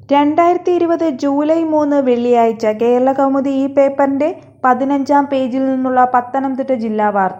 രണ്ടായിരത്തി ഇരുപത് ജൂലൈ മൂന്ന് വെള്ളിയാഴ്ച കേരളകൗമുദി ഈ പേപ്പറിന്റെ പതിനഞ്ചാം പേജിൽ നിന്നുള്ള പത്തനംതിട്ട ജില്ലാ വാർത്ത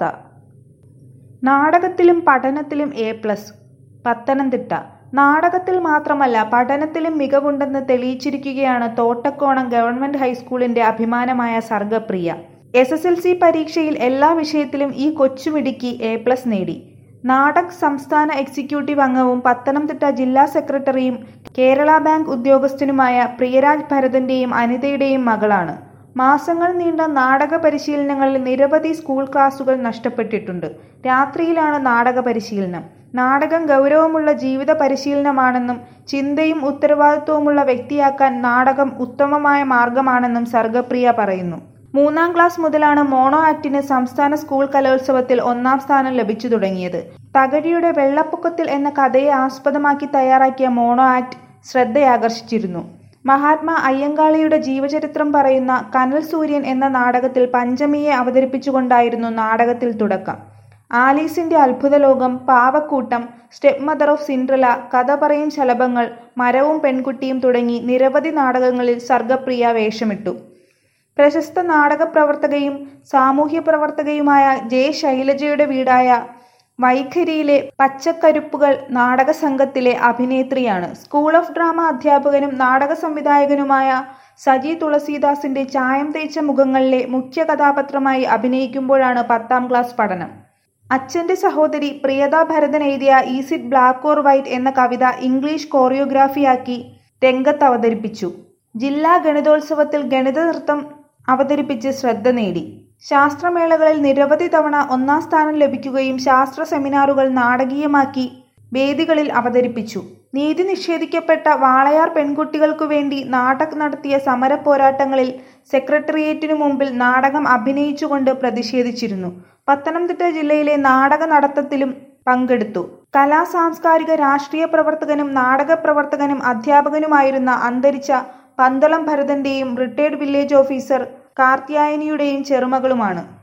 നാടകത്തിലും പഠനത്തിലും എ പ്ലസ് പത്തനംതിട്ട നാടകത്തിൽ മാത്രമല്ല പഠനത്തിലും മികവുണ്ടെന്ന് തെളിയിച്ചിരിക്കുകയാണ് തോട്ടക്കോണം ഗവൺമെന്റ് ഹൈസ്കൂളിന്റെ അഭിമാനമായ Sargapriya S S L C പരീക്ഷയിൽ എല്ലാ വിഷയത്തിലും ഈ കൊച്ചുമിടുക്കി എ പ്ലസ് നേടി നാടക് സംസ്ഥാന എക്സിക്യൂട്ടീവ് അംഗവും പത്തനംതിട്ട ജില്ലാ സെക്രട്ടറിയും കേരള ബാങ്ക് ഉദ്യോഗസ്ഥനുമായ പ്രിയരാജ് ഭരതന്റെയും അനിതയുടെയും മകളാണ് മാസങ്ങൾ നീണ്ട നാടക പരിശീലനങ്ങളിൽ നിരവധി സ്കൂൾ ക്ലാസുകൾ നഷ്ടപ്പെട്ടിട്ടുണ്ട് രാത്രിയിലാണ് നാടക പരിശീലനം നാടകം ഗൗരവമുള്ള ജീവിത പരിശീലനമാണെന്നും ചിന്തയും ഉത്തരവാദിത്വവുമുള്ള വ്യക്തിയാക്കാൻ നാടകം ഉത്തമമായ മാർഗമാണെന്നും സർഗപ്രിയ പറയുന്നു മൂന്നാം ക്ലാസ് മുതലാണ് മോണോ ആക്ടിന് സംസ്ഥാന സ്കൂൾ കലോത്സവത്തിൽ ഒന്നാം സ്ഥാനം ലഭിച്ചു തുടങ്ങിയത് തകഴിയുടെ വെള്ളപ്പൊക്കത്തിൽ എന്ന കഥയെ ആസ്പദമാക്കി തയ്യാറാക്കിയ മോണോ ആക്ട് ശ്രദ്ധയാകർഷിച്ചിരുന്നു മഹാത്മാ അയ്യങ്കാളിയുടെ ജീവചരിത്രം പറയുന്ന കനൽ സൂര്യൻ എന്ന നാടകത്തിൽ പഞ്ചമിയെ അവതരിപ്പിച്ചുകൊണ്ടായിരുന്നു നാടകത്തിൽ തുടക്കം ആലീസിന്റെ അത്ഭുതലോകം പാവക്കൂട്ടം സ്റ്റെപ്പ് മദർ ഓഫ് സിൻഡ്രല കഥ പറയും ശലഭങ്ങൾ മരവും പെൺകുട്ടിയും തുടങ്ങി നിരവധി നാടകങ്ങളിൽ സർഗപ്രിയ വേഷമിട്ടു പ്രശസ്ത നാടക പ്രവർത്തകയും സാമൂഹ്യ പ്രവർത്തകയുമായ ജെ ശൈലജയുടെ വീടായ വൈഖരിയിലെ പച്ചക്കരുപ്പുകൾ നാടക സംഘത്തിലെ അഭിനേത്രിയാണ് സ്കൂൾ ഓഫ് ഡ്രാമ അധ്യാപകനും നാടക സംവിധായകനുമായ സജി തുളസീദാസിന്റെ ചായം തേച്ച മുഖങ്ങളിലെ മുഖ്യ കഥാപാത്രമായി അഭിനയിക്കുമ്പോഴാണ് പത്താം ക്ലാസ് പഠനം അച്ഛന്റെ സഹോദരി പ്രിയത ഭരതൻ എഴുതിയ is it black or white എന്ന കവിത ഇംഗ്ലീഷ് കോറിയോഗ്രാഫിയാക്കി രംഗത്ത് അവതരിപ്പിച്ചു ജില്ലാ ഗണിതോത്സവത്തിൽ ഗണിത നൃത്തം അവതരിപ്പിച്ച് ശ്രദ്ധ നേടി ശാസ്ത്രമേളകളിൽ നിരവധി തവണ ഒന്നാം സ്ഥാനം ലഭിക്കുകയും ശാസ്ത്ര സെമിനാറുകൾ നാടകീയമാക്കി വേദികളിൽ അവതരിപ്പിച്ചു നീതി നിഷേധിക്കപ്പെട്ട വാളയാർ പെൺകുട്ടികൾക്കു വേണ്ടി നാടക് നടത്തിയ സമര പോരാട്ടങ്ങളിൽ സെക്രട്ടേറിയറ്റിനു മുമ്പിൽ നാടകം അഭിനയിച്ചുകൊണ്ട് പ്രതിഷേധിച്ചിരുന്നു പത്തനംതിട്ട ജില്ലയിലെ നാടക നടത്തത്തിലും പങ്കെടുത്തു കലാ സാംസ്കാരിക രാഷ്ട്രീയ പ്രവർത്തകനും നാടക പ്രവർത്തകനും അധ്യാപകനുമായിരുന്ന അന്തരിച്ച പന്തളം ഭരതന്റെയും റിട്ടയർഡ് വില്ലേജ് ഓഫീസർ കാർത്യായനിയുടെയും ചെറുമകളുമാണ്